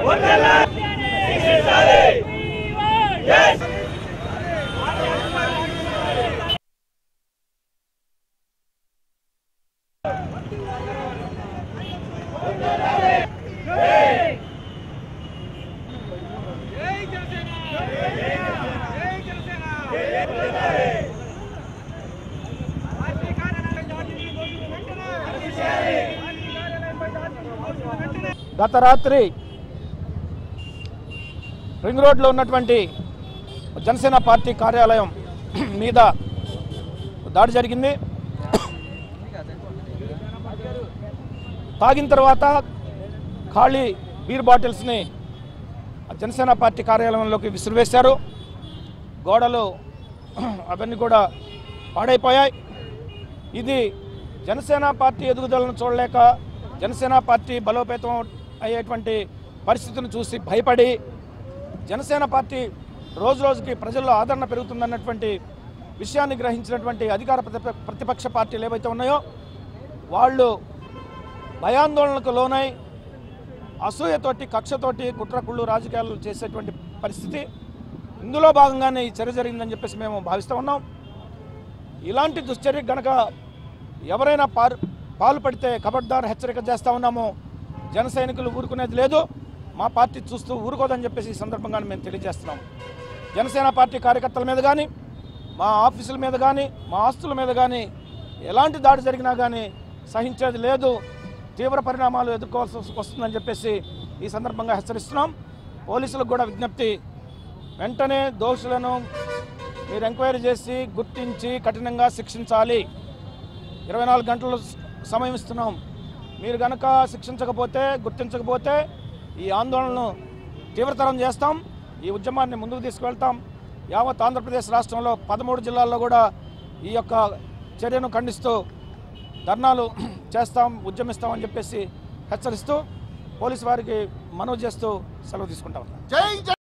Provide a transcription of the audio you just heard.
గత రాత్రి రింగ్ రోడ్లో ఉన్నటువంటి జనసేన పార్టీ కార్యాలయం మీద దాడి జరిగింది తాగిన తర్వాత ఖాళీ బీర్ బాటిల్స్ని జనసేన పార్టీ కార్యాలయంలోకి విసిరివేశారు గోడలు అవన్నీ కూడా పాడైపోయాయి ఇది జనసేన పార్టీ ఎదుగుదలను చూడలేక జనసేన పార్టీ బలోపేతం అయ్యేటువంటి పరిస్థితిని చూసి భయపడి జనసేన పార్టీ రోజు రోజుకి ప్రజల్లో ఆదరణ పెరుగుతుందన్నటువంటి విషయాన్ని గ్రహించినటువంటి అధికార ప్రతిప- ప్రతిపక్ష పార్టీలు ఏవైతే ఉన్నాయో వాళ్ళు భయాందోళనకు లోనై అసూయతోటి కక్షతోటి కుట్రకుళ్ళు రాజకీయాలు చేసేటువంటి పరిస్థితి ఇందులో భాగంగానే ఈ చర్య జరిగిందని చెప్పేసి మేము భావిస్తూ ఉన్నాం ఇలాంటి దుశ్చర్య గనక ఎవరైనా పారు పాల్పడితే కబడ్దార్ హెచ్చరిక చేస్తా ఉన్నాము జన సైనికులు ఊరుకునేది లేదు మా పార్టీ చూస్తూ ఊరుకోదని చెప్పేసి ఈ సందర్భంగా మేము తెలియజేస్తున్నాం జనసేన పార్టీ కార్యకర్తల మీద కానీ మా ఆఫీసుల మీద కానీ మా ఆస్తుల మీద కానీ ఎలాంటి దాడి జరిగినా కానీ సహించేది లేదు తీవ్ర పరిణామాలు ఎదుర్కోవాల్సి వస్- వస్తుందని చెప్పేసి ఈ సందర్భంగా హెచ్చరిస్తున్నాం పోలీసులకు కూడా విజ్ఞప్తి వెంటనే దోషులను మీరు ఎంక్వైరీ చేసి గుర్తించి కఠినంగా శిక్షించాలి ఇరవై నాలుగు గంటలు స- సమయం ఇస్తున్నాం మీరు కనుక శిక్షించకపోతే గుర్తించకపోతే ఈ ఆందోళనను తీవ్రతరం చేస్తాం ఈ ఉద్యమాన్ని ముందుకు తీసుకువెళ్తాం యావత్ ఆంధ్రప్రదేశ్ రాష్ట్రంలో పదమూడు జిల్లాల్లో కూడా ఈ యొక్క చర్యను ఖండిస్తూ ధర్నాలు చేస్తాం ఉద్యమిస్తామని చెప్పేసి హెచ్చరిస్తూ పోలీసు వారికి మనవి చేస్తూ సెలవు తీసుకుంటాం జై